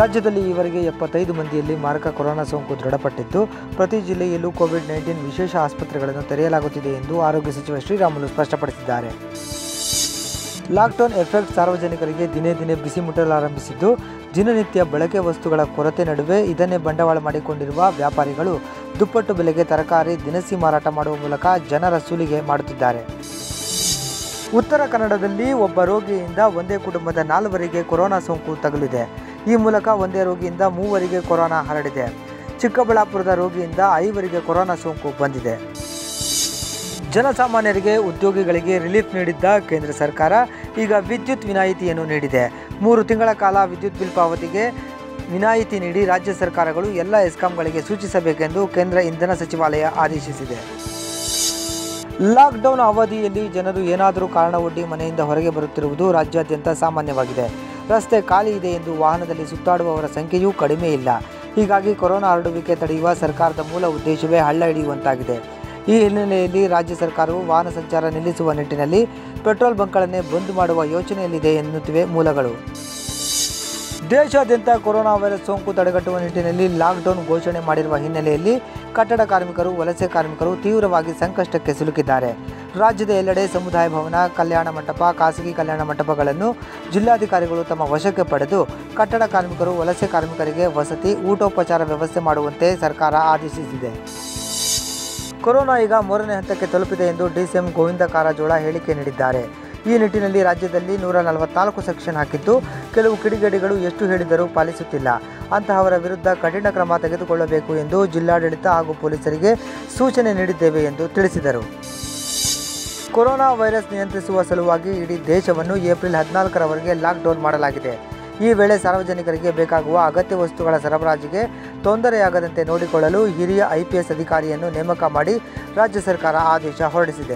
ರಾಜ್ಯದಲ್ಲಿ ಈವರೆಗೆ ಎಪ್ಪತ್ತೈದು ಮಂದಿಯಲ್ಲಿ ಮಾರಕ ಕೊರೋನಾ ಸೋಂಕು ದೃಢಪಟ್ಟಿದ್ದು ಪ್ರತಿ ಜಿಲ್ಲೆಯಲ್ಲೂ ಕೋವಿಡ್ ನೈನ್ಟೀನ್ ವಿಶೇಷ ಆಸ್ಪತ್ರೆಗಳನ್ನು ತೆರೆಯಲಾಗುತ್ತಿದೆ ಎಂದು ಆರೋಗ್ಯ ಸಚಿವ ಶ್ರೀರಾಮುಲು ಸ್ಪಷ್ಟಪಡಿಸಿದ್ದಾರೆ ಲಾಕ್ಡೌನ್ ಎಫೆಕ್ಟ್ ಸಾರ್ವಜನಿಕರಿಗೆ ದಿನೇ ದಿನೇ ಬಿಸಿ ಮುಟ್ಟಲಾರಂಭಿಸಿದ್ದು ದಿನನಿತ್ಯ ಬಳಕೆ ವಸ್ತುಗಳ ಕೊರತೆ ನಡುವೆ ಇದನ್ನೇ ಬಂಡವಾಳ ಮಾಡಿಕೊಂಡಿರುವ ವ್ಯಾಪಾರಿಗಳು ದುಪ್ಪಟ್ಟು ಬೆಲೆಗೆ ತರಕಾರಿ ದಿನಸಿ ಮಾರಾಟ ಮಾಡುವ ಮೂಲಕ ಜನರ ಸುಲಿಗೆ ಮಾಡುತ್ತಿದ್ದಾರೆ ಉತ್ತರ ಕನ್ನಡದಲ್ಲಿ ಒಬ್ಬ ರೋಗಿಯಿಂದ ಒಂದೇ ಕುಟುಂಬದ ನಾಲ್ವರಿಗೆ ಕೊರೋನಾ ಸೋಂಕು ತಗುಲಿದೆ ಈ ಮೂಲಕ ಒಂದೇ ರೋಗಿಯಿಂದ ಮೂವರಿಗೆ ಕೊರೋನಾ ಹರಡಿದೆ ಚಿಕ್ಕಬಳ್ಳಾಪುರದ ರೋಗಿಯಿಂದ ಐವರಿಗೆ ಕೊರೋನಾ ಸೋಂಕು ಬಂದಿದೆ ಜನಸಾಮಾನ್ಯರಿಗೆ ಉದ್ಯೋಗಿಗಳಿಗೆ ರಿಲೀಫ್ ನೀಡಿದ್ದ ಕೇಂದ್ರ ಸರ್ಕಾರ ಈಗ ವಿದ್ಯುತ್ ವಿನಾಯಿತಿಯನ್ನು ನೀಡಿದೆ ಮೂರು ತಿಂಗಳ ಕಾಲ ವಿದ್ಯುತ್ ಬಿಲ್ ಪಾವತಿಗೆ ವಿನಾಯಿತಿ ನೀಡಿ ರಾಜ್ಯ ಸರ್ಕಾರಗಳು ಎಲ್ಲ ಎಸ್ಕಾಂಗಳಿಗೆ ಸೂಚಿಸಬೇಕೆಂದು ಕೇಂದ್ರ ಇಂಧನ ಸಚಿವಾಲಯ ಆದೇಶಿಸಿದೆ ಲಾಕ್ಡೌನ್ ಅವಧಿಯಲ್ಲಿ ಜನರು ಏನಾದರೂ ಕಾರಣ ಒಡ್ಡಿ ಮನೆಯಿಂದ ಹೊರಗೆ ಬರುತ್ತಿರುವುದು ರಾಜ್ಯಾದ್ಯಂತ ಸಾಮಾನ್ಯವಾಗಿದೆ ರಸ್ತೆ ಖಾಲಿ ಇದೆ ಎಂದು ವಾಹನದಲ್ಲಿ ಸುತ್ತಾಡುವವರ ಸಂಖ್ಯೆಯೂ ಕಡಿಮೆ ಇಲ್ಲ ಹೀಗಾಗಿ ಕೊರೋನಾ ಹರಡುವಿಕೆ ತಡೆಯುವ ಸರ್ಕಾರದ ಮೂಲ ಉದ್ದೇಶವೇ ಹಳ್ಳ ಹಿಡಿಯುವಂತಾಗಿದೆ ಈ ಹಿನ್ನೆಲೆಯಲ್ಲಿ ರಾಜ್ಯ ಸರ್ಕಾರವು ವಾಹನ ಸಂಚಾರ ನಿಲ್ಲಿಸುವ ನಿಟ್ಟಿನಲ್ಲಿ ಪೆಟ್ರೋಲ್ ಬಂಕ್ಗಳನ್ನೇ ಬಂದ್ ಮಾಡುವ ಯೋಚನೆಯಲ್ಲಿದೆ ಎನ್ನುತ್ತಿವೆ ಮೂಲಗಳು ದೇಶಾದ್ಯಂತ ಕೊರೋನಾ ವೈರಸ್ ಸೋಂಕು ತಡೆಗಟ್ಟುವ ನಿಟ್ಟಿನಲ್ಲಿ ಲಾಕ್ಡೌನ್ ಘೋಷಣೆ ಮಾಡಿರುವ ಹಿನ್ನೆಲೆಯಲ್ಲಿ ಕಟ್ಟಡ ಕಾರ್ಮಿಕರು ವಲಸೆ ಕಾರ್ಮಿಕರು ತೀವ್ರವಾಗಿ ಸಂಕಷ್ಟಕ್ಕೆ ಸಿಲುಕಿದ್ದಾರೆ ರಾಜ್ಯದ ಎಲ್ಲೆಡೆ ಸಮುದಾಯ ಭವನ ಕಲ್ಯಾಣ ಮಂಟಪ ಖಾಸಗಿ ಕಲ್ಯಾಣ ಮಂಟಪಗಳನ್ನು ಜಿಲ್ಲಾಧಿಕಾರಿಗಳು ತಮ್ಮ ವಶಕ್ಕೆ ಪಡೆದು ಕಟ್ಟಡ ಕಾರ್ಮಿಕರು ವಲಸೆ ಕಾರ್ಮಿಕರಿಗೆ ವಸತಿ ಊಟೋಪಚಾರ ವ್ಯವಸ್ಥೆ ಮಾಡುವಂತೆ ಸರ್ಕಾರ ಆದೇಶಿಸಿದೆ ಕೊರೋನಾ ಈಗ ಮೂರನೇ ಹಂತಕ್ಕೆ ತಲುಪಿದೆ ಎಂದು ಡಿಸಿಎಂ ಗೋವಿಂದ ಕಾರಜೋಳ ಹೇಳಿಕೆ ನೀಡಿದ್ದಾರೆ ಈ ನಿಟ್ಟಿನಲ್ಲಿ ರಾಜ್ಯದಲ್ಲಿ ನೂರ ನಲವತ್ನಾಲ್ಕು ಸೆಕ್ಷನ್ ಹಾಕಿದ್ದು ಕೆಲವು ಕಿಡಿಗೇಡಿಗಳು ಎಷ್ಟು ಹೇಳಿದರೂ ಪಾಲಿಸುತ್ತಿಲ್ಲ ಅಂತಹವರ ವಿರುದ್ಧ ಕಠಿಣ ಕ್ರಮ ತೆಗೆದುಕೊಳ್ಳಬೇಕು ಎಂದು ಜಿಲ್ಲಾಡಳಿತ ಹಾಗೂ ಪೊಲೀಸರಿಗೆ ಸೂಚನೆ ನೀಡಿದ್ದೇವೆ ಎಂದು ತಿಳಿಸಿದರು ಕೊರೋನಾ ವೈರಸ್ ನಿಯಂತ್ರಿಸುವ ಸಲುವಾಗಿ ಇಡೀ ದೇಶವನ್ನು ಏಪ್ರಿಲ್ ಹದಿನಾಲ್ಕರವರೆಗೆ ಲಾಕ್ಡೌನ್ ಮಾಡಲಾಗಿದೆ ಈ ವೇಳೆ ಸಾರ್ವಜನಿಕರಿಗೆ ಬೇಕಾಗುವ ಅಗತ್ಯ ವಸ್ತುಗಳ ಸರಬರಾಜಿಗೆ ತೊಂದರೆಯಾಗದಂತೆ ನೋಡಿಕೊಳ್ಳಲು ಹಿರಿಯ ಐಪಿಎಸ್ ಅಧಿಕಾರಿಯನ್ನು ನೇಮಕ ಮಾಡಿ ರಾಜ್ಯ ಸರ್ಕಾರ ಆದೇಶ ಹೊರಡಿಸಿದೆ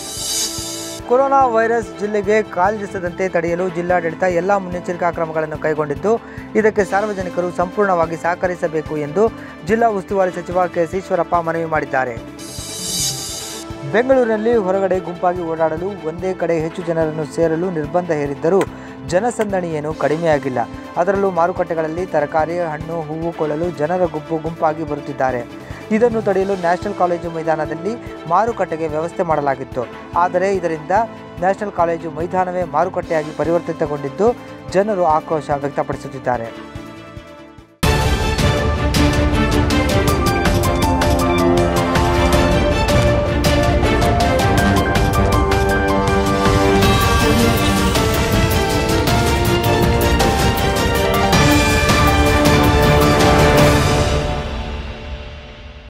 ಕೊರೋನಾ ವೈರಸ್ ಜಿಲ್ಲೆಗೆ ಕಾಲಿರಿಸದಂತೆ ತಡೆಯಲು ಜಿಲ್ಲಾಡಳಿತ ಎಲ್ಲ ಮುನ್ನೆಚ್ಚರಿಕಾ ಕ್ರಮಗಳನ್ನು ಕೈಗೊಂಡಿದ್ದು ಇದಕ್ಕೆ ಸಾರ್ವಜನಿಕರು ಸಂಪೂರ್ಣವಾಗಿ ಸಹಕರಿಸಬೇಕು ಎಂದು ಜಿಲ್ಲಾ ಉಸ್ತುವಾರಿ ಸಚಿವ ಕೆಎಸ್ ಈಶ್ವರಪ್ಪ ಮನವಿ ಮಾಡಿದ್ದಾರೆ ಬೆಂಗಳೂರಿನಲ್ಲಿ ಹೊರಗಡೆ ಗುಂಪಾಗಿ ಓಡಾಡಲು ಒಂದೇ ಕಡೆ ಹೆಚ್ಚು ಜನರನ್ನು ಸೇರಲು ನಿರ್ಬಂಧ ಹೇರಿದ್ದರೂ ಜನಸಂದಣಿ ಏನು ಕಡಿಮೆಯಾಗಿಲ್ಲ ಅದರಲ್ಲೂ ಮಾರುಕಟ್ಟೆಗಳಲ್ಲಿ ತರಕಾರಿ ಹಣ್ಣು ಹೂವು ಕೊಳ್ಳಲು ಜನರ ಗುಂಪು ಗುಂಪಾಗಿ ಬರುತ್ತಿದ್ದಾರೆ ಇದನ್ನು ತಡೆಯಲು ನ್ಯಾಷನಲ್ ಕಾಲೇಜು ಮೈದಾನದಲ್ಲಿ ಮಾರುಕಟ್ಟೆಗೆ ವ್ಯವಸ್ಥೆ ಮಾಡಲಾಗಿತ್ತು ಆದರೆ ಇದರಿಂದ ನ್ಯಾಷನಲ್ ಕಾಲೇಜು ಮೈದಾನವೇ ಮಾರುಕಟ್ಟೆಯಾಗಿ ಪರಿವರ್ತಿತಗೊಂಡಿದ್ದು ಜನರು ಆಕ್ರೋಶ ವ್ಯಕ್ತಪಡಿಸುತ್ತಿದ್ದಾರೆ